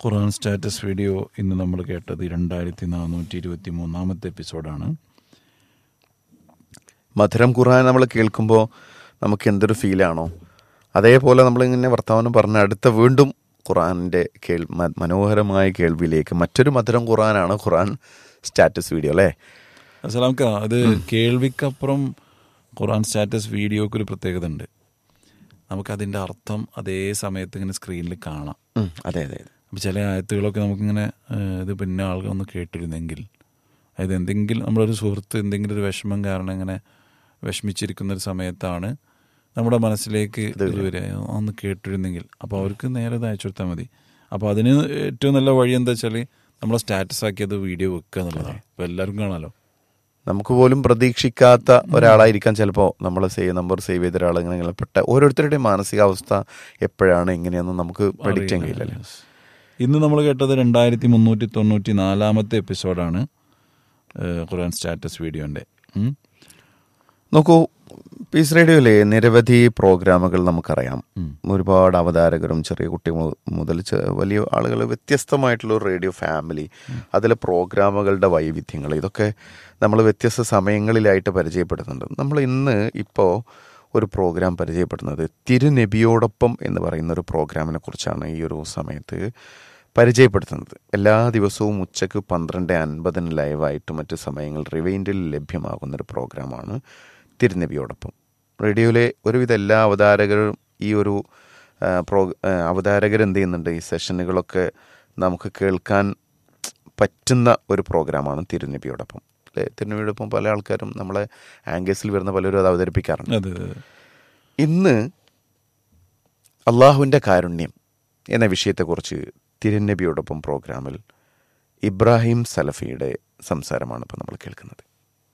ഖുർആൻ status video ഇന്ന് നമ്മൾ കേട്ടത് രണ്ടായിരത്തി നാനൂറ്റി ഇരുപത്തി മൂന്നാമത്തെ എപ്പിസോഡാണ് മധുരം ഖുർആൻ നമ്മൾ കേൾക്കുമ്പോൾ നമുക്ക് എന്തൊരു ഫീലാണോ അതേപോലെ നമ്മളിങ്ങനെ വർത്തമാനം പറഞ്ഞ അടുത്ത വീണ്ടും ഖുർആനിൻ്റെ കേൾ മ- മനോഹരമായ കേൾവിയിലേക്ക് മറ്റൊരു മധുരം ഖുർആനാണ് ഖുർആൻ സ്റ്റാറ്റസ് വീഡിയോ അല്ലേ അസലാംക്ക അത് കേൾവിക്കപ്പുറം ഖുർആൻ സ്റ്റാറ്റസ് വീഡിയോക്ക് ഒരു പ്രത്യേകത ഉണ്ട് നമുക്കതിൻ്റെ അർത്ഥം അതേ സമയത്ത് ഇങ്ങനെ സ്ക്രീനിൽ കാണാം ഉം, അതെ അതെ അതെ. അപ്പോൾ ചില ആയത്തുകളൊക്കെ നമുക്കിങ്ങനെ ഏഹ്, ഇത് പിന്നെ ആളുകൾ ഒന്ന് കേട്ടിരുന്നെങ്കിൽ അതായത് എന്തെങ്കിലും നമ്മളൊരു സുഹൃത്ത് എന്തെങ്കിലും ഒരു വിഷമം കാരണം ഇങ്ങനെ വിഷമിച്ചിരിക്കുന്ന ഒരു സമയത്താണ് നമ്മുടെ മനസ്സിലേക്ക് ഇത് വരിക ഒന്ന് കേട്ടിരുന്നെങ്കിൽ അപ്പോൾ അവർക്ക് നേരെ ഇത് അയച്ചു കൊടുത്താൽ മതി അപ്പോൾ അതിന് ഏറ്റവും നല്ല വഴി എന്താ വെച്ചാൽ നമ്മളെ സ്റ്റാറ്റസ് ആക്കിയത് വീഡിയോ വെക്കുക എന്നുള്ളതാണ് അപ്പോൾ എല്ലാവർക്കും കാണാമല്ലോ നമുക്ക് പോലും പ്രതീക്ഷിക്കാത്ത ഒരാളായിരിക്കാം ചിലപ്പോൾ നമ്മൾ സേവ് നമ്പർ സേവ് ചെയ്ത ഒരാൾ ഇങ്ങനെ പെട്ട ഓരോരുത്തരുടെയും മാനസികാവസ്ഥ എപ്പോഴാണ് എങ്ങനെയാണെന്ന് നമുക്ക് പ്രഡിക്റ്റ് ചെയ്യാൻ കഴിയില്ലല്ലേ Yes. ഇന്ന് നമ്മൾ കേട്ടത് രണ്ടായിരത്തി മുന്നൂറ്റി തൊണ്ണൂറ്റി നാലാമത്തെ എപ്പിസോഡാണ് ഏഹ്, ഖുർആൻ സ്റ്റാറ്റസ് വീഡിയോൻ്റെ ഉം. നോക്കൂ പീസ് റേഡിയോയിലെ നിരവധി പ്രോഗ്രാമുകൾ നമുക്കറിയാം ഉം. ഒരുപാട് അവതാരകരും ചെറിയ കുട്ടി മു- മുതൽ ചെ- വലിയ ആളുകൾ വ്യത്യസ്തമായിട്ടുള്ള ഒരു റേഡിയോ ഫാമിലി അതിലെ പ്രോഗ്രാമുകളുടെ വൈവിധ്യങ്ങൾ ഇതൊക്കെ നമ്മൾ വ്യത്യസ്ത സമയങ്ങളിലായിട്ട് പരിചയപ്പെടുന്നുണ്ട് നമ്മൾ ഇന്ന് ഇപ്പോൾ ഒരു പ്രോഗ്രാം പരിചയപ്പെടുന്നത് തിരുനബിയോടൊപ്പം എന്ന് പറയുന്ന ഒരു പ്രോഗ്രാമിനെ കുറിച്ചാണ് ഈ ഒരു സമയത്ത് പരിചയപ്പെടുത്തുന്നത് എല്ലാ ദിവസവും ഉച്ചയ്ക്ക് പന്ത്രണ്ട് അൻപതിന് ലൈവായിട്ട് മറ്റ് സമയങ്ങൾ റിവൈൻഡിൽ ലഭ്യമാകുന്ന ഒരു പ്രോഗ്രാമാണ് തിരുനബിയോടൊപ്പം റേഡിയോയിലെ ഒരുവിധ എല്ലാ അവതാരകരും ഈ ഒരു ആ, പ്രോ ആ, അവതാരകരെന്ത് ചെയ്യുന്നുണ്ട് ഈ സെഷനുകളൊക്കെ നമുക്ക് കേൾക്കാൻ പറ്റുന്ന ഒരു പ്രോഗ്രാമാണ് തിരുനബിയോടൊപ്പം അല്ലേ തിരുനബിയോടൊപ്പം പല ആൾക്കാരും നമ്മളെ ആംഗേഴ്സിൽ വരുന്ന പലരും അത് അവതരിപ്പിക്കാറുണ്ട് അതെ അതെ അതെ ഇന്ന് അള്ളാഹുവിൻ്റെ കാരുണ്യം എന്ന വിഷയത്തെക്കുറിച്ച് തിരുനബിയോടൊപ്പം പ്രോഗ്രാമിൽ ഇബ്രാഹിം സലഫിയുടെ സംസാരമാണ് ഇപ്പോൾ നമ്മൾ കേൾക്കുന്നത്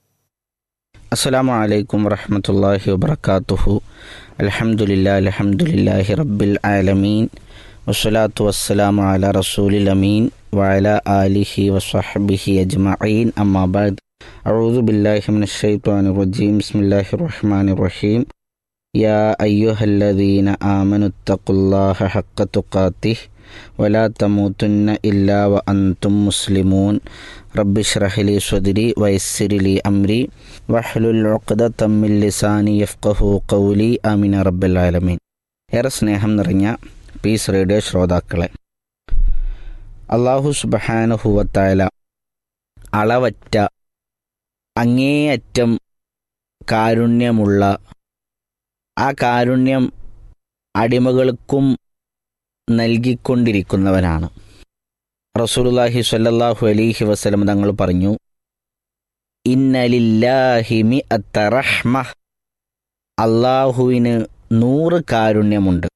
അസ്സലാമു അലൈക്കും വറഹ്മത്തുള്ളാഹി വബറകാതുഹു അൽഹംദുലില്ലാ അൽഹംദുലില്ലാഹി റബ്ബിൽ ആലമീൻ വസ്സലാത്തു വസ്സലാമു അലാ റസൂലിൽ അമീൻ വഅലാ ആലിഹി വസ്വഹ്ബിഹി അജ്മഈൻ അമ്മാ ബഅദ് അഊദു ബില്ലാഹി മിനശ് ശൈത്വാനിർ റജീം ബിസ്മില്ലാഹിർ റഹ്മാനിർ റഹീം യാ അയ്യുഹല്ലദീന ആമനു തഖുല്ലാഹ ഹഖ്ക തുഖാതിഹ് വലാ തമൂതുന്ന ഇല്ലാ വഅൻതും മുസ്ലിമൂൻ റബ്ബി ഷ്റഹ് ലി സ്വദ്രി വയസ്സിർ ലി അംരി വഹ്ലുൽ ഉഖ്ദതം മിൻ ലിസാനി യഫ്ഖഹു ഖൗലി ആമീന റബ്ബൽ ആലമീൻ ഏറെ സ്നേഹം നിറഞ്ഞ പീസ് റേഡിയോ ശ്രോതാക്കളെ അള്ളാഹു സുബ്ഹാനഹു വതആല അളവറ്റ അങ്ങേയറ്റം കാരുണ്യമുള്ള ആ കാരുണ്യം അടിമകൾക്കും നൽകിക്കൊണ്ടിരിക്കുന്നവനാണ് റസൂലുള്ളാഹി സ്വല്ലല്ലാഹു അലൈഹി വസല്ലം തങ്ങൾ പറഞ്ഞു ഇന്നലില്ലാഹി മിഅത്ത റഹ്മ അള്ളാഹുവിന് നൂറ് കാരുണ്യമുണ്ട്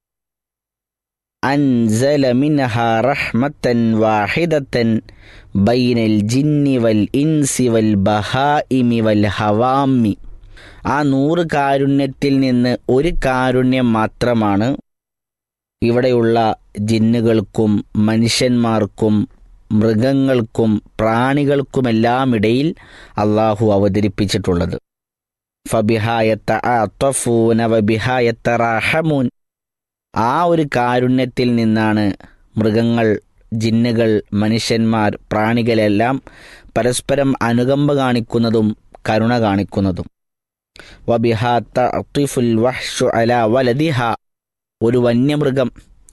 അൻസല മിൻഹ റഹ്മത്തൻ വാഹിദത്തൻ ബൈനൽ ജിന്നി വൽ ഇൻസി വൽ ബഹാഇമി വൽ ഹവാമി ആ നൂറ് കാരുണ്യത്തിൽ നിന്ന് ഒരു കാരുണ്യം മാത്രമാണ് ഇവിടെയുള്ള ജിന്നുകൾക്കും മനുഷ്യന്മാർക്കും മൃഗങ്ങൾക്കും പ്രാണികൾക്കുമെല്ലാം ഇടയിൽ അള്ളാഹു അവതരിപ്പിച്ചിട്ടുള്ളത് ഫബിഹായത്ത അത്വഫൂന വബിഹായത്ത റാഹമൂൻ ആ ഒരു കാരുണ്യത്തിൽ നിന്നാണ് മൃഗങ്ങൾ ജിന്നുകൾ മനുഷ്യന്മാർ പ്രാണികളെല്ലാം പരസ്പരം അനുകമ്പ കാണിക്കുന്നതും കരുണ കാണിക്കുന്നതും വബിഹാ തഅ്തിഫുൽ വഹ്ഷു അല വലദിഹ ഒരു വന്യമൃഗം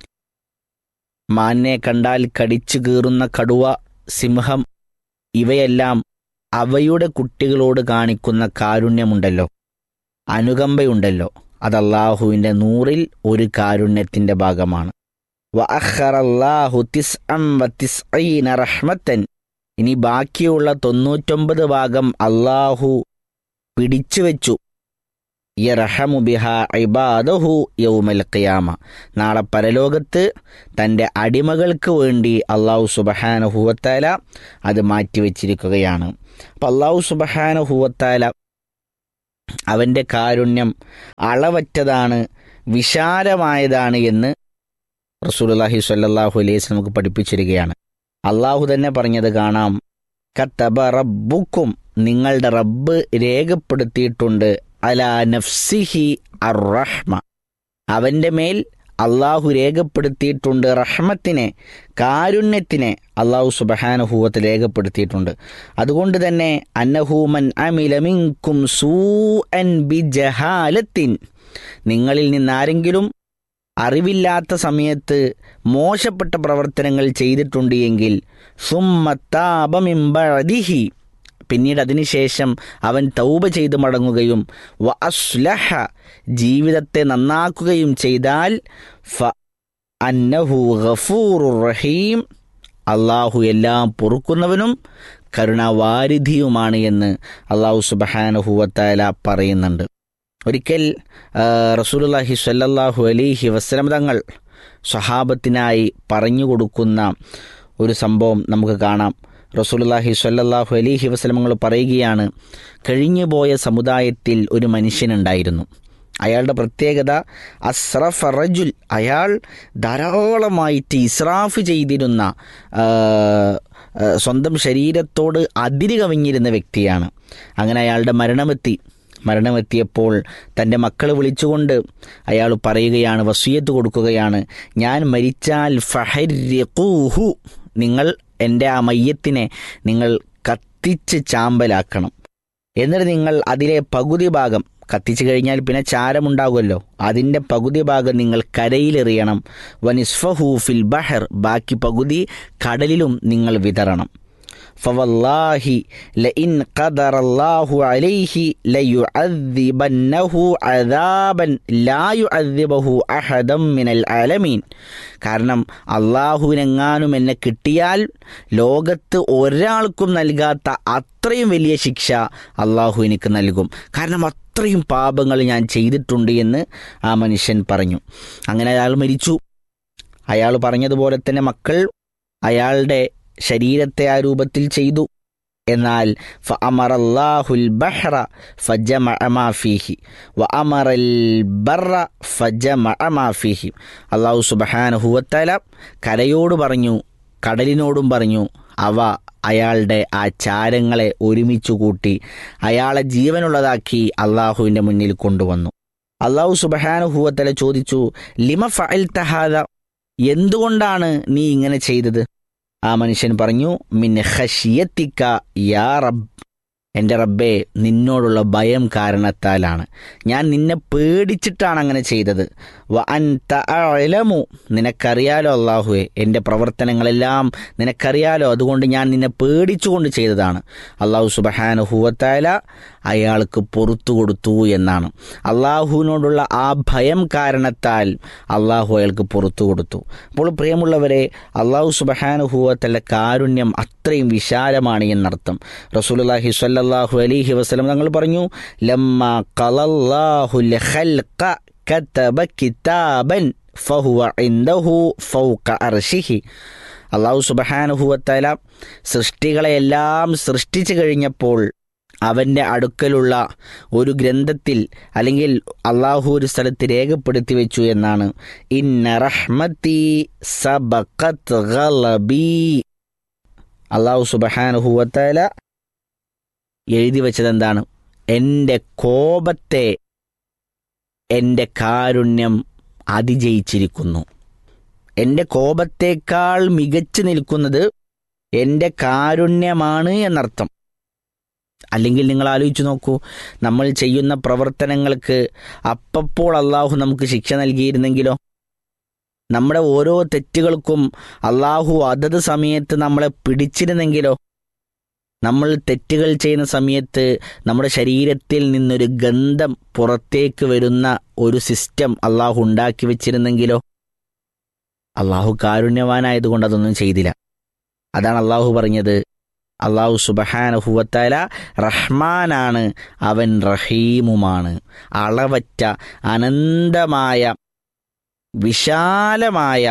മാനെ കണ്ടാൽ കടിച്ചു കീറുന്ന കടുവ സിംഹം ഇവയെല്ലാം അവയുടെ കുട്ടികളോട് കാണിക്കുന്ന കാരുണ്യമുണ്ടല്ലോ അനുകമ്പയുണ്ടല്ലോ അത് അള്ളാഹുവിൻ്റെ നൂറിൽ ഒരു കാരുണ്യത്തിൻ്റെ ഭാഗമാണ് വഅഖറല്ലാഹു തിസ്അം വതിസ്ഈന റഹ്മത്തൻ ഇനി ബാക്കിയുള്ള തൊണ്ണൂറ്റൊമ്പത് ഭാഗം അള്ളാഹു പിടിച്ചു വെച്ചു യർഹമു ബിഹ ഇബാദഹു യൗമൽ ഖിയാമ നാളെ പരലോകത്ത് തൻ്റെ അടിമകൾക്ക് വേണ്ടി അള്ളാഹു സുബഹാനഹുവത്താല അത് മാറ്റിവെച്ചിരിക്കുകയാണ് അപ്പം അള്ളാഹു സുബഹാനഹുവത്താല അവൻ്റെ കാരുണ്യം അളവറ്റതാണ് വിശാലമായതാണ് എന്ന് റസൂലുള്ളാഹി സ്വല്ലല്ലാഹു അലൈഹി വസല്ലം നമുക്ക് പഠിപ്പിച്ചിരിക്കുകയാണ് അള്ളാഹു തന്നെ പറഞ്ഞത് കാണാം കത്തബ റബ്ബുക്കും നിങ്ങളുടെ റബ്ബ് രേഖപ്പെടുത്തിയിട്ടുണ്ട് അല നഫ്സിഹി അർറഹ്മ അവൻ്റെ മേൽ അള്ളാഹു രേഖപ്പെടുത്തിയിട്ടുണ്ട് റഹ്മത്തിനെ കാരുണ്യത്തിനെ അള്ളാഹു സുബഹാനുഭൂവത്ത് രേഖപ്പെടുത്തിയിട്ടുണ്ട് അതുകൊണ്ട് തന്നെ അന്നഹൂമൻ അമിലമിങ്കും സൂ അൻ ബി ജഹാലത്തിൻ നിങ്ങളിൽ നിന്നാരെങ്കിലും അറിവില്ലാത്ത സമയത്ത് മോശപ്പെട്ട പ്രവർത്തനങ്ങൾ ചെയ്തിട്ടുണ്ട് എങ്കിൽ സുമ്മത്താപമിമ്പഴതിഹി പിന്നീട് അതിനുശേഷം അവൻ തൗബ ചെയ്ത് മടങ്ങുകയും വ അസ്ലഹ ജീവിതത്തെ നന്നാക്കുകയും ചെയ്താൽ ഫ അന്നഹു ഗഫൂറുർ റഹീം അള്ളാഹു എല്ലാം പൊറുക്കുന്നവനും കരുണാവാരിധിയുമാണ് എന്ന് അള്ളാഹു സുബഹാനഹുവത്താല പറയുന്നുണ്ട് ഒരിക്കൽ റസൂലുള്ളാഹി സ്വല്ലല്ലാഹു അലൈഹി വസ്ലം തങ്ങൾ സ്വഹാബത്തിനായി പറഞ്ഞു കൊടുക്കുന്ന ഒരു സംഭവം നമുക്ക് കാണാം റസൂലുള്ളാഹി സ്വല്ലല്ലാഹു അലൈഹി വസ്ലമങ്ങൾ പറയുകയാണ് കഴിഞ്ഞുപോയ സമുദായത്തിൽ ഒരു മനുഷ്യനുണ്ടായിരുന്നു അയാളുടെ പ്രത്യേകത അസ്രഫ റജുൽ അയാൾ ധാരാളമായിട്ട് ഇസ്രാഫ് ചെയ്തിരുന്ന ആ, ആ, സ്വന്തം ശരീരത്തോട് അതിര് കവിഞ്ഞിരുന്ന വ്യക്തിയാണ് അങ്ങനെ അയാളുടെ മരണമെത്തി മരണമെത്തിയപ്പോൾ തൻ്റെ മക്കളെ വിളിച്ചുകൊണ്ട് അയാൾ പറയുകയാണ് വസീയത്ത് കൊടുക്കുകയാണ് ഞാൻ മരിച്ചാൽ ഫഹരിഖൂഹു നിങ്ങൾ എൻ്റെ ആ മയ്യത്തിനെ നിങ്ങൾ കത്തിച്ച് ചാമ്പലാക്കണം എന്നിട്ട് നിങ്ങൾ അതിലെ പകുതി ഭാഗം കത്തിച്ചു കഴിഞ്ഞാൽ പിന്നെ ചാരമുണ്ടാകുമല്ലോ അതിൻ്റെ പകുതി ഭാഗം നിങ്ങൾ കരയിലെറിയണം വനിസ്ഫഹു ഫിൽ ബഹർ ബാക്കി പകുതി കടലിലും നിങ്ങൾ വിതറണം ഫവല്ലാഹി ലഇൻ ഖദറല്ലാഹു അലൈഹി ലയുഅദ്ദിബന്നഹു അദാബൻ ലാ യുഅദ്ദിബഹു അഹദം മിനൽ ആലമീൻ കാരണം അള്ളാഹുവിനെങ്ങാനും എന്നെ കിട്ടിയാൽ ലോകത്ത് ഒരാൾക്കും നൽകാത്ത അത്രയും വലിയ ശിക്ഷ അള്ളാഹു എനിക്ക് നൽകും കാരണം അത്രയും പാപങ്ങൾ ഞാൻ ചെയ്തിട്ടുണ്ട് എന്ന് ആ മനുഷ്യൻ പറഞ്ഞു അങ്ങനെ അയാൾ മരിച്ചു അയാൾ പറഞ്ഞതുപോലെ തന്നെ മക്കൾ അയാളുടെ ശരീരത്തെ ആ രൂപത്തിൽ ചെയ്തു എന്നാൽ فأمر الله البحر فجمع ما فيه وأمر البر فجمع ما فيه അള്ളാഹു സുബ്ഹാനഹു വതആല കരയോട് പറഞ്ഞു കടലിനോടും പറഞ്ഞു അവ അയാളുടെ ആ ചാരങ്ങളെ ഒരുമിച്ച് കൂട്ടി അയാളെ ജീവനുള്ളതാക്കി അള്ളാഹുവിൻ്റെ മുന്നിൽ കൊണ്ടുവന്നു അള്ളാഹു സുബഹാനുഹൂവത്തല ചോദിച്ചു ലിമ ഫഅൽ തഹാദ എന്തുകൊണ്ടാണ് നീ ഇങ്ങനെ ചെയ്തത് ആ മനുഷ്യൻ പറഞ്ഞു മിൻ ഖശിയത്തിക്ക യാ റബ്ബ് എൻ്റെ റബ്ബേ നിന്നോടുള്ള ഭയം കാരണത്താലാണ് ഞാൻ നിന്നെ പേടിച്ചിട്ടാണ് അങ്ങനെ ചെയ്തത് വ അൻത അഅലമു നിനക്കറിയാലോ അള്ളാഹുവെ എൻ്റെ പ്രവർത്തനങ്ങളെല്ലാം നിനക്കറിയാലോ അതുകൊണ്ട് ഞാൻ നിന്നെ പേടിച്ചുകൊണ്ട് ചെയ്തതാണ് അള്ളാഹു സുബഹാനുഹൂവത്തായ അയാൾക്ക് പുറത്തു കൊടുത്തു എന്നാണ് അള്ളാഹുവിനോടുള്ള ആ ഭയം കാരണത്താൽ അള്ളാഹു അയാൾക്ക് പുറത്തു കൊടുത്തു അപ്പോൾ പ്രിയമുള്ളവരെ അള്ളാഹു സുബഹാനുഹൂവത്തല്ല കാരുണ്യം അത്രയും വിശാലമാണ് എന്നർത്ഥം റസൂലുള്ളാഹി സ്വല്ലല്ലാഹു അലൈഹി വസല്ലം തങ്ങൾ പറഞ്ഞു ലമ്മ ഖലല്ലാഹുൽ ഖൽഖ കതബ കിതാബൻ ഫഹുവ ഇൻദഹു ഫൗക അർശിഹി അള്ളാഹു സുബഹാനുഹുവത്തല സൃഷ്ടികളെയെല്ലാം സൃഷ്ടിച്ചു കഴിഞ്ഞപ്പോൾ അവൻ്റെ അടുക്കലുള്ള ഒരു ഗ്രന്ഥത്തിൽ അല്ലെങ്കിൽ അള്ളാഹു ഒരു സ്ഥലത്ത് രേഖപ്പെടുത്തി വെച്ചു എന്നാണ് ഇന്ന റഹ്മത്തി സബഖത്ത് ഗലബി അള്ളാഹു സുബഹാനുഹുവത്തല എഴുതി വെച്ചത് എന്താണ് എൻ്റെ കോപത്തെ എൻ്റെ കാരുണ്യം അതിജയിച്ചിരിക്കുന്നു എൻ്റെ കോപത്തേക്കാൾ മികച്ചു നിൽക്കുന്നത് എൻ്റെ കാരുണ്യമാണ് എന്നർത്ഥം അല്ലെങ്കിൽ നിങ്ങൾ ആലോചിച്ച് നോക്കൂ നമ്മൾ ചെയ്യുന്ന പ്രവർത്തനങ്ങൾക്ക് അപ്പപ്പോൾ അള്ളാഹു നമുക്ക് ശിക്ഷ നൽകിയിരുന്നെങ്കിലോ നമ്മുടെ ഓരോ തെറ്റുകൾക്കും അള്ളാഹു അതത് സമയത്ത് നമ്മളെ പിടിച്ചിരുന്നെങ്കിലോ നമ്മൾ തെറ്റുകൾ ചെയ്യുന്ന സമയത്ത് നമ്മുടെ ശരീരത്തിൽ നിന്നൊരു ഗന്ധം പുറത്തേക്ക് വരുന്ന ഒരു സിസ്റ്റം അള്ളാഹു ഉണ്ടാക്കി വെച്ചിരുന്നെങ്കിലോ അള്ളാഹു കാരുണ്യവാനായതുകൊണ്ട് അതൊന്നും ചെയ്തില്ല അതാണ് അള്ളാഹു പറഞ്ഞത് അള്ളാഹു സുബഹാനഹുവത്താല റഹ്മാനാണ് അവൻ റഹീമുമാണ് അളവറ്റ അനന്തമായ വിശാലമായ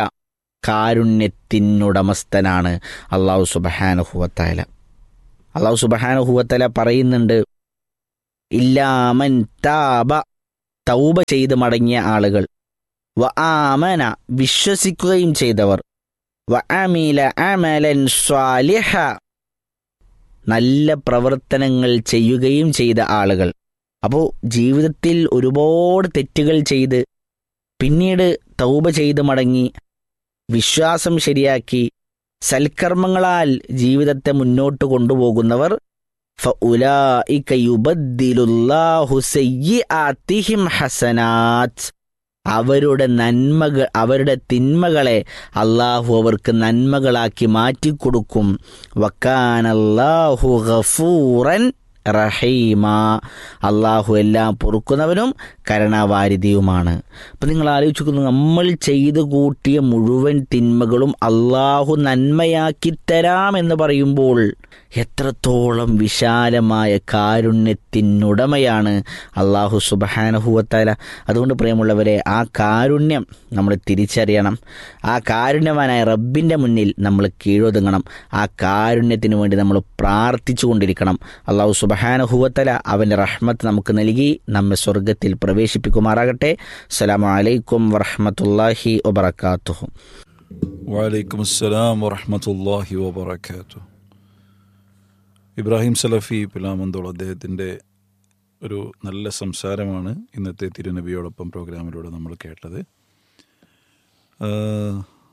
കാരുണ്യത്തിനുടമസ്ഥനാണ് അള്ളാഹു സുബഹാനഹുവത്താല അള്ളാഹു സുബഹാനഹുവത്തല പറയുന്നുണ്ട് ഇല്ലാമൻ താബ തൗബ ചെയ്ത് മടങ്ങിയ ആളുകൾ വ ആമന വിശ്വസിക്കുകയും ചെയ്തവർ വ അമില അമലൻ സ്വാലിഹ നല്ല പ്രവർത്തനങ്ങൾ ചെയ്യുകയും ചെയ്ത ആളുകൾ അപ്പോൾ ജീവിതത്തിൽ ഒരുപാട് തെറ്റുകൾ ചെയ്ത് പിന്നീട് തൗബ ചെയ്ത് മടങ്ങി വിശ്വാസം ശരിയാക്കി സൽക്കർമ്മങ്ങളാൽ ജീവിതത്തെ മുന്നോട്ട് കൊണ്ടുപോകുന്നവർ ഫഉലായിക യുബദ്ദിലുല്ലാഹു സയ്യിആത്തിഹിം ഹസനാത്ത് അവരുടെ നന്മകൾ അവരുടെ തിന്മകളെ അള്ളാഹു അവർക്ക് നന്മകളാക്കി മാറ്റിക്കൊടുക്കും വക്കാനല്ലാഹു ഗഫൂറൻ റഹീമ അള്ളാഹു എല്ലാം പൊറുക്കുന്നവനും കരുണാവാരിധിയുമാണ് അപ്പം നിങ്ങൾ ആലോചിക്കുന്നു നമ്മൾ ചെയ്തു കൂട്ടിയ മുഴുവൻ തിന്മകളും അള്ളാഹു നന്മയാക്കി തരാമെന്ന് പറയുമ്പോൾ എത്രത്തോളം വിശാലമായ കാരുണ്യത്തിനുടമയാണ് അള്ളാഹു സുബഹാനഹുവത്താല അതുകൊണ്ട് പ്രിയമുള്ളവരെ ആ കാരുണ്യം നമ്മൾ തിരിച്ചറിയണം ആ കാരുണ്യവാനായ റബ്ബിൻ്റെ മുന്നിൽ നമ്മൾ കീഴൊതുങ്ങണം ആ കാരുണ്യത്തിന് വേണ്ടി നമ്മൾ പ്രാർത്ഥിച്ചു കൊണ്ടിരിക്കണം അള്ളാഹു സുബഹാനഹുവത്തല അവൻ്റെ റഹ്മത്ത് നമുക്ക് നൽകി നമ്മെ സ്വർഗത്തിൽ പ്രവേശിപ്പിക്കുമാറാകട്ടെ അസ്സലാമു അലൈക്കും വറഹമത്തല്ലാഹി വബർക്കാത്തുഹു വലൈക്കും അസ്സലാം വറഹമത്തല്ലാഹി വബർക്കാത്തു ഇബ്രാഹിം സലഫി പിലാമന്തോൾ അദ്ദേഹത്തിൻ്റെ ഒരു നല്ല സംസാരമാണ് ഇന്നത്തെ തിരുനബിയോടൊപ്പം പ്രോഗ്രാമിലൂടെ നമ്മൾ കേട്ടത് ആ,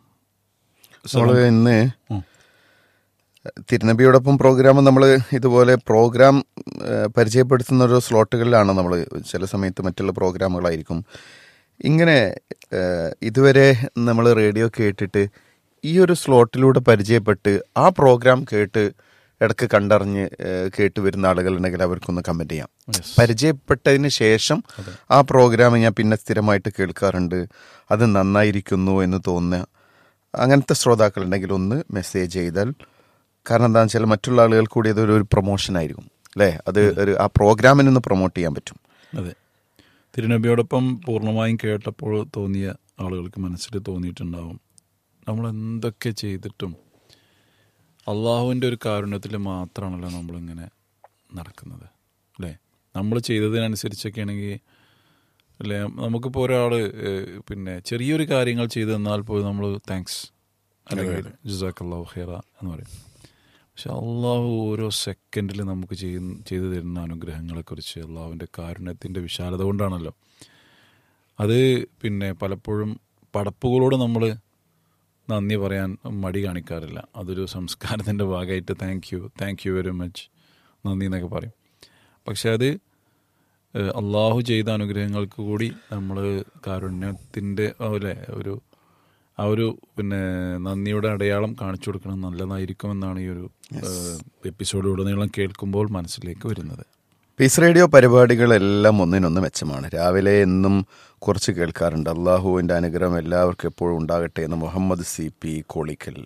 നമ്മൾ ഇന്ന് ഉം. തിരുനബിയോടൊപ്പം പ്രോഗ്രാം നമ്മൾ ഇതുപോലെ പ്രോഗ്രാം ഏഹ്, പരിചയപ്പെടുത്തുന്ന ഒരു സ്ലോട്ടുകളിലാണ് നമ്മൾ ചില സമയത്ത് മറ്റുള്ള പ്രോഗ്രാമുകളായിരിക്കും ഇങ്ങനെ ഏഹ്, ഇതുവരെ നമ്മൾ റേഡിയോ കേട്ടിട്ട് ഈ ഒരു സ്ലോട്ടിലൂടെ പരിചയപ്പെട്ട് ആ പ്രോഗ്രാം കേട്ട് ഇടയ്ക്ക് കണ്ടറിഞ്ഞ് ഏഹ്, കേട്ട് വരുന്ന ആളുകളുണ്ടെങ്കിൽ അവർക്കൊന്ന് കമൻറ്റ് ചെയ്യാം Yes. പരിചയപ്പെട്ടതിന് ശേഷം ആ പ്രോഗ്രാം ഞാൻ പിന്നെ സ്ഥിരമായിട്ട് കേൾക്കാറുണ്ട് അത് നന്നായിരിക്കുന്നു എന്ന് തോന്നുന്ന അങ്ങനത്തെ ശ്രോതാക്കളുണ്ടെങ്കിൽ ഒന്ന് മെസ്സേജ് ചെയ്താൽ കാരണം എന്താണെന്ന് വെച്ചാൽ മറ്റുള്ള ആളുകൾ കൂടി അതൊരു ഒരു പ്രൊമോഷൻ ആയിരിക്കും അല്ലേ അത് ഒരു ആ പ്രോഗ്രാമിന് ഒന്ന് പ്രൊമോട്ട് ചെയ്യാൻ പറ്റും അതെ തിരുനബിയോടൊപ്പം പൂർണ്ണമായും കേട്ടപ്പോൾ തോന്നിയ ആളുകൾക്ക് മനസ്സിൽ തോന്നിയിട്ടുണ്ടാവും നമ്മൾ എന്തൊക്കെ ചെയ്തിട്ടും അള്ളാഹുവിൻ്റെ ഒരു കാരുണ്യത്തിൽ മാത്രമാണല്ലോ നമ്മളിങ്ങനെ നടക്കുന്നത് അല്ലേ നമ്മൾ ചെയ്തതിനനുസരിച്ചൊക്കെ ആണെങ്കിൽ അല്ലേ നമുക്കിപ്പോൾ ഒരാൾ പിന്നെ ചെറിയൊരു കാര്യങ്ങൾ ചെയ്തു തന്നാൽ പോലും നമ്മൾ താങ്ക്സ് അല്ലെങ്കിൽ ജുസാഖ് അള്ളാഹു ഖേറ എന്ന് പറയും പക്ഷെ അള്ളാഹു ഓരോ സെക്കൻഡിൽ നമുക്ക് ചെയ്യുന്ന ചെയ്തു തരുന്ന അനുഗ്രഹങ്ങളെക്കുറിച്ച് അള്ളാഹുവിൻ്റെ കാരുണ്യത്തിൻ്റെ വിശാലത കൊണ്ടാണല്ലോ അത് പിന്നെ പലപ്പോഴും പടപ്പുകളോട് നമ്മൾ നന്ദി പറയാൻ മടി കാണിക്കാറില്ല അതൊരു സംസ്കാരത്തിൻ്റെ ഭാഗമായിട്ട് thank you thank you very much നന്ദി എന്നൊക്കെ പറയും പക്ഷെ അത് ഏഹ്, അള്ളാഹു ചെയ്ത അനുഗ്രഹങ്ങൾക്ക് കൂടി നമ്മൾ കാരുണ്യത്തിൻ്റെ അല്ലെ ഒരു ആ ഒരു പിന്നെ നന്ദിയുടെ അടയാളം കാണിച്ചു കൊടുക്കണം നല്ലതായിരിക്കും എന്നാണ് ഈ ഒരു എപ്പിസോഡ് ഉടനീളം കേൾക്കുമ്പോൾ മനസ്സിലേക്ക് വരുന്നത് പീസ് റേഡിയോ പരിപാടികളെല്ലാം ഒന്നിനൊന്ന് മെച്ചമാണ് രാവിലെ എന്നും കുറച്ച് കേൾക്കാറുണ്ട് അള്ളാഹുവിൻ്റെ അനുഗ്രഹം എല്ലാവർക്കും എപ്പോഴും ഉണ്ടാകട്ടെ എന്ന് മുഹമ്മദ് സി പി കോളിക്കൽ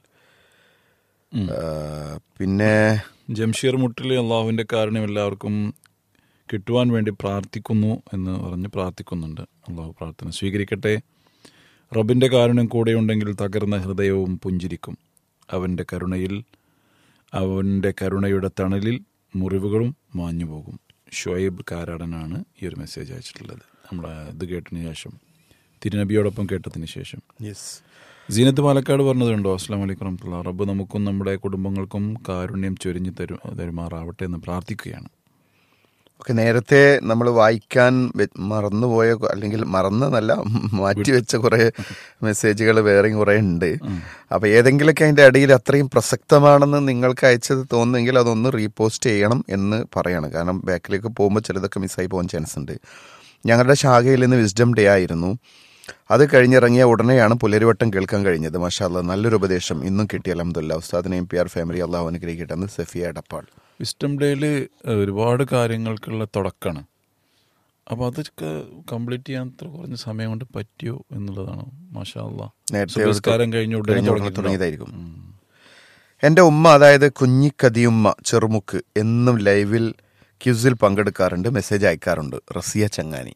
ആ, പിന്നെ ജംഷീർ മുട്ടിൽ അള്ളാഹുവിൻ്റെ കാരുണ്യം എല്ലാവർക്കും കിട്ടുവാൻ വേണ്ടി പ്രാർത്ഥിക്കുന്നു എന്ന് പറഞ്ഞ് പ്രാർത്ഥിക്കുന്നുണ്ട് അള്ളാഹു പ്രാർത്ഥന സ്വീകരിക്കട്ടെ റബ്ബിൻ്റെ കാരുണ്യം കൂടെയുണ്ടെങ്കിൽ തകർന്ന ഹൃദയവും പുഞ്ചിരിക്കും അവൻ്റെ കരുണയിൽ അവൻ്റെ കരുണയുടെ തണലിൽ മുറിവുകളും മാഞ്ഞു പോകും ഷുഐബ് കാരാടനാണ് ഈ ഒരു മെസ്സേജ് അയച്ചിട്ടുള്ളത് നമ്മൾ ഇത് കേട്ടതിന് ശേഷം തിരുനബിയോടൊപ്പം കേട്ടതിന് ശേഷം സീനത്ത് പാലക്കാട് പറഞ്ഞതുണ്ടോ അസ്ലാം വലൈക്കും വറഹമത്തുള്ള റബ്ബ് നമുക്കും നമ്മുടെ കുടുംബങ്ങൾക്കും കാരുണ്യം ചൊരിഞ്ഞു തരു തരുമാറാവട്ടെ എന്ന് പ്രാർത്ഥിക്കുകയാണ് ഒക്കെ നേരത്തെ നമ്മൾ വായിക്കാൻ വെ- മറന്നുപോയ കൊ- അല്ലെങ്കിൽ മറന്നതല്ല മാറ്റിവെച്ച കുറേ മെസ്സേജുകൾ വേറെയും കുറേ ഉണ്ട് അപ്പോൾ ഏതെങ്കിലുമൊക്കെ അതിൻ്റെ അടിയിൽ അത്രയും പ്രസക്തമാണെന്ന് നിങ്ങൾക്ക് അയച്ചത് തോന്നുന്നെങ്കിൽ അതൊന്ന് റീപോസ്റ്റ് ചെയ്യണം എന്ന് പറയണം കാരണം ബാക്കിലേക്ക് പോകുമ്പോൾ ചിലതൊക്കെ മിസ്സായി പോകാൻ ചാൻസ് ഉണ്ട് ഞങ്ങളുടെ ശാഖയിൽ നിന്ന് വിസ്ഡം ഡേ ആയിരുന്നു അത് കഴിഞ്ഞിറങ്ങിയ ഉടനെയാണ് പുലരിവട്ടം കേൾക്കാൻ കഴിഞ്ഞത് മാഷാല്ല നല്ലൊരു ഉപദേശം ഇന്നും കിട്ടിയ അലഹമുല്ല ഉസ്താദിനെയും പി ആർ ഫാമിലി അള്ളാഹു അനുഗ്രഹിക്കട്ടെ എന്ന് സഫിയ എടപ്പാൾ വിസ്റ്റം ഡേയിൽ ഒരുപാട് കാര്യങ്ങൾക്കുള്ള തുടക്കമാണ് അപ്പോൾ അതൊക്കെ കംപ്ലീറ്റ് ചെയ്യാൻ അത്ര കുറഞ്ഞ സമയം കൊണ്ട് പറ്റിയോ എന്നുള്ളതാണ് മാഷാ അല്ലാ നേരത്തെ സുബഹിസ്കാരം കഴിഞ്ഞ ഉടനെ കഴിഞ്ഞ ഉടനെ തുടങ്ങിയിട്ടുണ്ടാവും. തുടങ്ങിയതായിരിക്കും എൻ്റെ ഉമ്മ അതായത് കുഞ്ഞിക്കതിയുമ്മ ചെറുമുക്ക് എന്നും ലൈവിൽ ക്യൂസിൽ പങ്കെടുക്കാറുണ്ട് മെസ്സേജ് അയക്കാറുണ്ട് റസിയ ചങ്ങാനി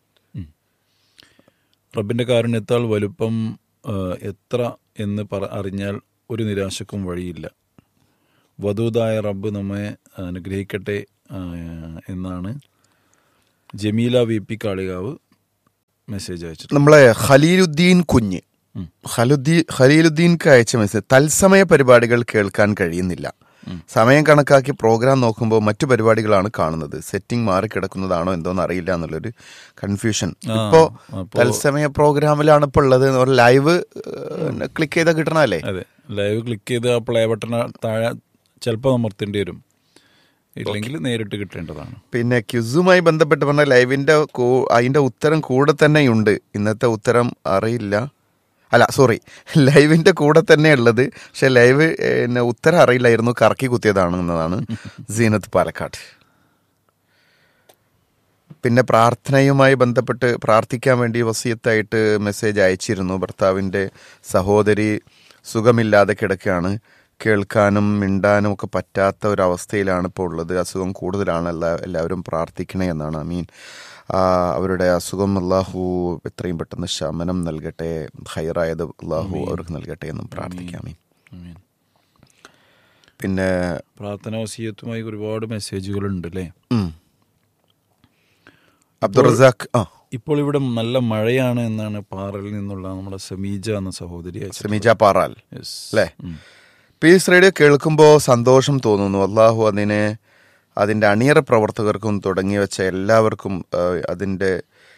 റബ്ബിന്റെ കാരുണ്യത്താൽ വലുപ്പം ആ, എത്ര എന്ന് പറ അറിഞ്ഞാൽ ഒരു നിരാശക്കും വഴിയില്ല വധൂതായ റബ്ബ് നമ്മെ അനുഗ്രഹിക്കട്ടെ ആ, എന്നാണ് Jameela V P Kalikavu message അയച്ചിട്ടുണ്ട് നമ്മളെ ഖലീലുദ്ദീൻ കുഞ്ഞ് ഉം. ഖലുദ്ദീ ഖലീലുദ്ദീൻക്ക് അയച്ച മെസ്സേജ് തത്സമയ പരിപാടികൾ കേൾക്കാൻ കഴിയുന്നില്ല സമയം കണക്കാക്കി പ്രോഗ്രാം നോക്കുമ്പോൾ മറ്റു പരിപാടികളാണ് കാണുന്നത് സെറ്റിംഗ് മാറിക്കിടക്കുന്നതാണോ എന്തോന്ന് അറിയില്ല എന്നുള്ളൊരു കൺഫ്യൂഷൻ ആ, ഇപ്പോ അപ്പോ- തത്സമയ പ്രോഗ്രാമിലാണ് ഇപ്പോൾ ഉള്ളത് ഒരു ലൈവ് ക്ലിക്ക് ചെയ്താൽ കിട്ടണല്ലേ അതെ ലൈവ് ക്ലിക്ക് ചെയ്ത് ആ പ്ലേ ബട്ടൺ താഴെ ചിലപ്പോൾ അമർത്തേണ്ടി വരും ഇല്ലെങ്കിൽ നേരിട്ട് കിട്ടേണ്ടതാണ് പിന്നെ ക്യുസുമായി ബന്ധപ്പെട്ട് പറഞ്ഞ ലൈവിന്റെ കൂ- അതിന്റെ ഉത്തരം കൂടെ തന്നെയുണ്ട് ഇന്നത്തെ ഉത്തരം അറിയില്ല അല്ല സോറി ലൈവിന്റെ കൂടെ തന്നെ ഉള്ളത് പക്ഷെ ലൈവ് പിന്നെ ഉത്തരം അറിയില്ലായിരുന്നു കറക്കി കുത്തിയതാണ് എന്നതാണ് സീനത്ത് പാലക്കാട് പിന്നെ പ്രാർത്ഥനയുമായി ബന്ധപ്പെട്ട് പ്രാർത്ഥിക്കാൻ വേണ്ടി വസീയത്തായിട്ട് മെസ്സേജ് അയച്ചിരുന്നു ഭർത്താവിൻ്റെ സഹോദരി സുഖമില്ലാതെ കിടക്കുകയാണ് കേൾക്കാനും മിണ്ടാനും ഒക്കെ പറ്റാത്ത ഒരു അവസ്ഥയിലാണ് ഇപ്പോൾ ഉള്ളത് അസുഖം കൂടുതലാണ് എല്ലാ എല്ലാവരും പ്രാർത്ഥിക്കണേ എന്നാണ് ഐ മീൻ അവരുടെ അസുഖം അള്ളാഹു എത്രയും പെട്ടെന്ന് ശമനം നൽകട്ടെ ഹൈറായത് അള്ളാഹു അവർക്ക് നൽകട്ടെ എന്നും പ്രാർത്ഥിക്കാം മീൻ ആമീൻ. പിന്നെ പ്രാർത്ഥന വസീയത്തുമായി ഒരുപാട് മെസ്സേജുകൾ ഉണ്ട് അല്ലേ ഉം. അബ്ദുൾ റസാഖ് ആ ഇപ്പോൾ ഇവിടെ നല്ല മഴയാണ് എന്നാണ് പാറയിൽ നിന്നുള്ള നമ്മുടെ സമീജ എന്ന സഹോദരി അയച്ചത്. സെമിജ പാറാൽ Yes. അല്ലേ ഉം. പീസ് റേഡിയോ കേൾക്കുമ്പോൾ സന്തോഷം തോന്നുന്നു അള്ളാഹു അതിനെ അതിൻ്റെ അണിയറ പ്രവർത്തകർക്കും തുടങ്ങി വെച്ച എല്ലാവർക്കും ആ, അതിൻ്റെ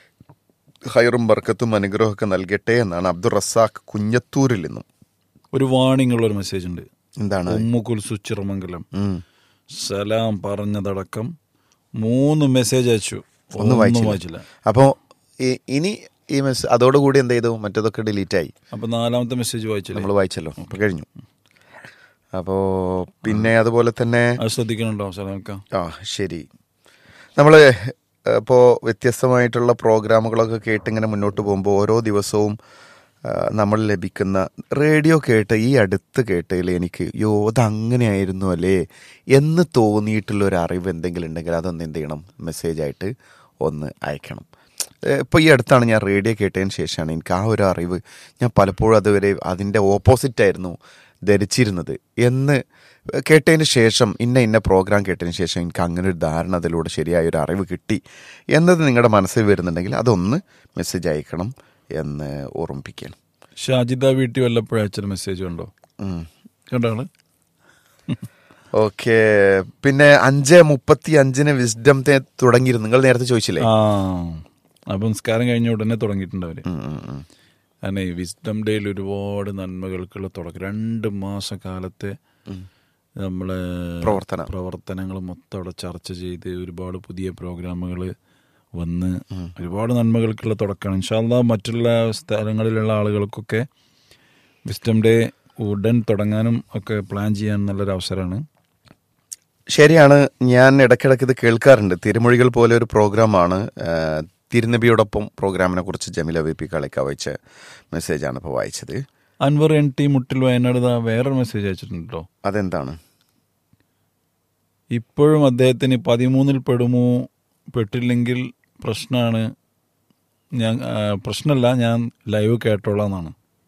ഹൈറും ബർക്കത്തും അനുഗ്രഹമൊക്കെ നൽകട്ടെ എന്നാണ് അബ്ദുൾ റസാഖ് കുഞ്ഞത്തൂരിൽ നിന്നും ഒരു വാണിംഗ് ഉള്ള ഒരു മെസ്സേജ് ഉണ്ട് എന്താണ് ഉമ്മു കുൽസു ചിറമംഗലം ഉം. സലാം പറഞ്ഞതടക്കം മൂന്ന് മെസ്സേജ് അയച്ചു ഒന്നും വായിച്ചില്ല വായിച്ചില്ല അപ്പോൾ ഈ- ഇനി ഈ മെസ്സേജ് അതോടുകൂടി എന്ത് ചെയ്തു മറ്റതൊക്കെ ഡിലീറ്റ് ആയി അപ്പൊ നാലാമത്തെ മെസ്സേജ് വായിച്ചില്ല നമ്മൾ വായിച്ചല്ലോ അപ്പോൾ കഴിഞ്ഞു അപ്പോൾ പിന്നെ അതുപോലെ തന്നെ അത് ശ്രദ്ധിക്കണുണ്ടോ സലാംക്ക ആ ശരി നമ്മൾ ഇപ്പോൾ വ്യത്യസ്തമായിട്ടുള്ള പ്രോഗ്രാമുകളൊക്കെ കേട്ട് ഇങ്ങനെ മുന്നോട്ട് പോകുമ്പോൾ ഓരോ ദിവസവും ആ, നമ്മൾ ലഭിക്കുന്ന റേഡിയോ കേട്ട് ഈ അടുത്ത് കേട്ടതിൽ എനിക്ക് യോ അതങ്ങനെയായിരുന്നു അല്ലേ എന്ന് തോന്നിയിട്ടുള്ള ഒരു അറിവ് എന്തെങ്കിലും ഉണ്ടെങ്കിൽ അതൊന്ന് എന്ത് ചെയ്യണം മെസ്സേജായിട്ട് ഒന്ന് അയക്കണം ഇപ്പോൾ ഈ അടുത്താണ് ഞാൻ റേഡിയോ കേട്ടതിന് ശേഷമാണ് എനിക്ക് ആ ഒരു അറിവ് ഞാൻ പലപ്പോഴും അതുവരെ അതിൻ്റെ ഓപ്പോസിറ്റായിരുന്നു ധരിച്ചിരുന്നത് എന്ന് കേട്ടതിന് ശേഷം ഇന്ന ഇന്ന പ്രോഗ്രാം കേട്ടതിന് ശേഷം എനിക്ക് അങ്ങനെ ഒരു ധാരണ അതിലൂടെ ശരിയായ ഒരു അറിവ് കിട്ടി എന്നത് നിങ്ങളുടെ മനസ്സിൽ വരുന്നുണ്ടെങ്കിൽ അതൊന്ന് മെസ്സേജ് അയക്കണം എന്ന് ഓർമ്മിപ്പിക്കുകയാണ് ഷാജിദ വീട്ടിൽ വല്ലപ്പോഴും അയച്ചൊരു മെസ്സേജ് കണ്ടോ ഉം. കണ്ടാണ് ഓക്കെ പിന്നെ അഞ്ച് മുപ്പത്തി അഞ്ചിന് വിസ്ഡം തുടങ്ങിയിരുന്നു നിങ്ങൾ നേരത്തെ ചോദിച്ചില്ലേ ആ അപ്പൊ നിസ്കാരം കഴിഞ്ഞ ഉടനെ തുടങ്ങിയിട്ടുണ്ട് അവര് ഉം, ഉം, ഉം. കാരണം ഈ വിസ്ഡം ഡേയിൽ ഒരുപാട് നന്മകൾക്കുള്ള തുടക്കം രണ്ട് മാസ കാലത്തെ നമ്മളെ പ്രവർത്തനം. പ്രവർത്തനങ്ങൾ മൊത്തം അവിടെ ചർച്ച ചെയ്ത് ഒരുപാട് പുതിയ പ്രോഗ്രാമുകൾ വന്ന് ഒരുപാട് നന്മകൾക്കുള്ള തുടക്കമാണ് ഇൻഷാല്ല മറ്റുള്ള സ്ഥലങ്ങളിലുള്ള ആളുകൾക്കൊക്കെ വിസ്ഡം ഡേ ഉടൻ തുടങ്ങാനും ഒക്കെ പ്ലാൻ ചെയ്യാൻ നല്ലൊരു അവസരമാണ് ശരിയാണ് ഞാൻ ഇടയ്ക്കിടയ്ക്ക് ഇത് കേൾക്കാറുണ്ട് തിരുമൊഴികൾ പോലെ ഒരു പ്രോഗ്രാമാണ് ആ, തിരുനബിയോടൊപ്പം പ്രോഗ്രാമിനെ കുറിച്ച് ജമില വി പി കളിക്ക വെച്ച മെസ്സേജാണ് ഇപ്പോൾ വായിച്ചത് അൻവർ എൻ ടി മുട്ടിൽ വയനാട് ദാ വേറൊരു മെസ്സേജ് അയച്ചിട്ടുണ്ടോ അതെന്താണ് ഇപ്പോഴും അദ്ദേഹത്തിന് പതിമൂന്നിൽ പെടുമോ പെട്ടില്ലെങ്കിൽ പ്രശ്നമാണ് ഞാൻ ആ, പ്രശ്നമല്ല ഞാൻ ലൈവ് കേട്ടോളാന്നാണ്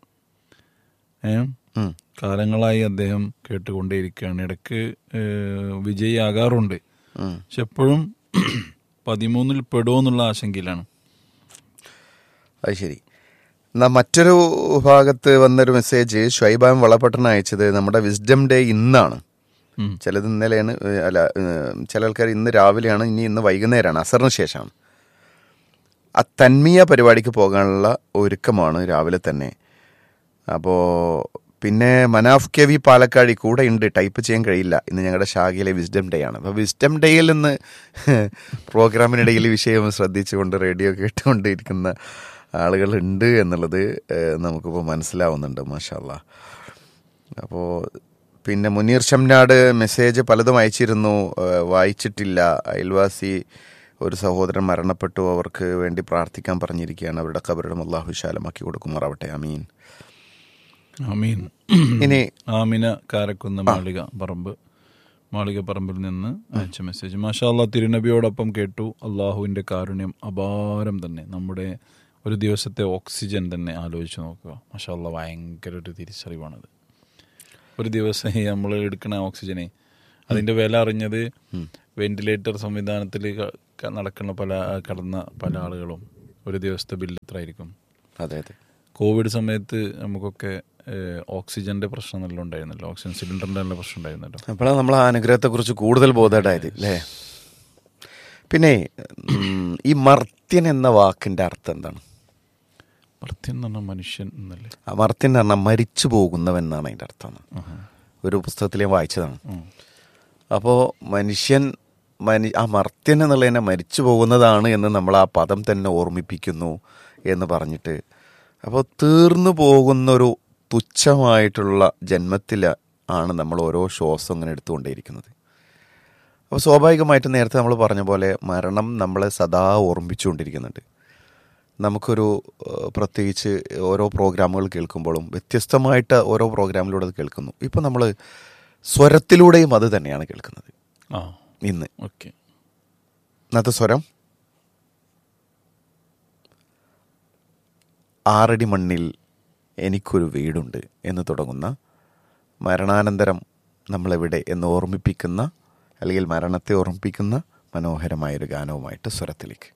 ഏ ഉം. കാലങ്ങളായി അദ്ദേഹം കേട്ടുകൊണ്ടേയിരിക്കുകയാണ് ഇടയ്ക്ക് ഏ, വിജയിയാകാറുണ്ട് ഉം. പക്ഷെ എപ്പോഴും പതിമൂന്നിൽ പെടുമോ എന്നുള്ള ആശങ്കയിലാണ് അത് ശരി എന്നാ മറ്റൊരു ഭാഗത്ത് വന്നൊരു മെസ്സേജ് ഷൈബാം വളപട്ടണ അയച്ചത് നമ്മുടെ വിസ്ഡം ഡേ ഇന്നാണ് ഉം. ചിലത് ഇന്നലെയാണ് ഏഹ് അല്ല ഏഹ് ചില ആൾക്കാർ ഇന്ന് രാവിലെയാണ് ഇനി ഇന്ന് വൈകുന്നേരമാണ് അസറിന് ശേഷമാണ് ആ തന്മീയ പരിപാടിക്ക് പോകാനുള്ള ഒരുക്കമാണ് രാവിലെ തന്നെ അപ്പോൾ പിന്നെ മനാഫ് കെ വി പാലക്കാടി കൂടെ ഉണ്ട് ടൈപ്പ് ചെയ്യാൻ കഴിയില്ല ഇന്ന് ഞങ്ങളുടെ ശാഖയിലെ വിസ്ഡം ഡേ ആണ് അപ്പോൾ വിസ്ഡം ഡേയിൽ നിന്ന് പ്രോഗ്രാമിനിടയിൽ വിഷയം ശ്രദ്ധിച്ചുകൊണ്ട് റേഡിയോ കേട്ടുകൊണ്ടിരിക്കുന്ന ആളുകളുണ്ട് എന്നുള്ളത് ഏഹ് നമുക്കിപ്പോൾ മനസ്സിലാവുന്നുണ്ട് മാഷാല്ല അപ്പോൾ പിന്നെ മുനീർ ഷംനാട് മെസ്സേജ് പലതും അയച്ചിരുന്നു ഏഹ് വായിച്ചിട്ടില്ല അയൽവാസി ഒരു സഹോദരൻ മരണപ്പെട്ടു അവർക്ക് വേണ്ടി പ്രാർത്ഥിക്കാൻ പറഞ്ഞിരിക്കുകയാണ് അവരുടെ കബറിടം അള്ളാഹു വിശാലമാക്കി കൊടുക്കുമാറാവട്ടെ അമീൻ ആമീൻ ഇനി ആമിന കാരക്കുന്ന് മാളിക പറമ്പ് മാളിക പറമ്പിൽ നിന്ന് അയച്ച മെസ്സേജ് മാഷാല്ല തിരുനബിയോടൊപ്പം കേട്ടു അള്ളാഹുവിൻ്റെ കാരുണ്യം അപാരം തന്നെ നമ്മുടെ ഒരു ദിവസത്തെ ഓക്സിജൻ തന്നെ ആലോചിച്ച് നോക്കുക മാഷാല്ല ഭയങ്കര ഒരു തിരിച്ചറിവാണത് ഒരു ദിവസം നമ്മൾ എടുക്കുന്ന ഓക്സിജനെ അതിൻ്റെ വില അറിഞ്ഞത് വെന്റിലേറ്റർ സംവിധാനത്തിൽ ക- ക- നടക്കുന്ന പല കടന്ന പല ആളുകളും ഒരു ദിവസത്തെ ബില്ല് എത്ര ആയിരിക്കും അതെ അതെ കോവിഡ് സമയത്ത് നമുക്കൊക്കെ ഏഹ്, ഓക്സിജന്റെ പ്രശ്നം നല്ല ഉണ്ടായിരുന്നല്ലോ ഓക്സിജൻ സിലിണ്ടറിന്റെ നല്ല പ്രശ്നം ഉണ്ടായിരുന്നല്ലോ അപ്പോഴാണ് നമ്മൾ ആ അനുഗ്രഹത്തെക്കുറിച്ച് കൂടുതൽ ബോധേഡായത് അല്ലേ പിന്നെ ഉം, ഈ മർത്യൻ എന്ന വാക്കിന്റെ അർത്ഥം എന്താണ് മർത്യൻ എന്ന് പറഞ്ഞാൽ മനുഷ്യൻ എന്നല്ലേ ആ മർത്യൻ എന്ന് പറഞ്ഞാൽ മരിച്ചു പോകുന്നവൻ എന്നാണ് അതിൻ്റെ അർത്ഥം ആഹാ. ഒരു പുസ്തകത്തിൽ ഞാൻ വായിച്ചതാണ് ഉം. അപ്പോൾ മനുഷ്യൻ മനു ആ മർത്യൻ എന്നുള്ളതിനെ മരിച്ചു പോകുന്നതാണ് എന്ന് നമ്മൾ ആ പദം തന്നെ ഓർമ്മിപ്പിക്കുന്നു എന്ന് പറഞ്ഞിട്ട് അപ്പോൾ തീർന്നു പോകുന്നൊരു തുച്ഛമായിട്ടുള്ള ജന്മത്തിൽ ആണ് നമ്മൾ ഓരോ ശ്വാസം ഇങ്ങനെ എടുത്തുകൊണ്ടേയിരിക്കുന്നത് അപ്പോൾ സ്വാഭാവികമായിട്ടും നേരത്തെ നമ്മൾ പറഞ്ഞ പോലെ മരണം നമ്മളെ സദാ ഓർമ്മിച്ചുകൊണ്ടിരിക്കുന്നുണ്ട് നമുക്കൊരു ഏഹ്, പ്രത്യേകിച്ച് ഓരോ പ്രോഗ്രാമുകൾ കേൾക്കുമ്പോഴും വ്യത്യസ്തമായിട്ട് ഓരോ പ്രോഗ്രാമിലൂടെ അത് കേൾക്കുന്നു ഇപ്പോൾ നമ്മൾ സ്വരത്തിലൂടെയും അത് തന്നെയാണ് കേൾക്കുന്നത് ആ ഇന്ന് ഓക്കെ ഇന്നത്തെ സ്വരം ആറടി മണ്ണിൽ എനിക്കൊരു വീടുണ്ട് എന്ന് തുടങ്ങുന്ന മരണാനന്തരം നമ്മളെവിടെ എന്ന് ഓർമ്മിപ്പിക്കുന്ന അല്ലെങ്കിൽ മരണത്തെ ഓർമ്മിപ്പിക്കുന്ന മനോഹരമായൊരു ഗാനവുമായിട്ട് സ്വരത്തിലേക്ക്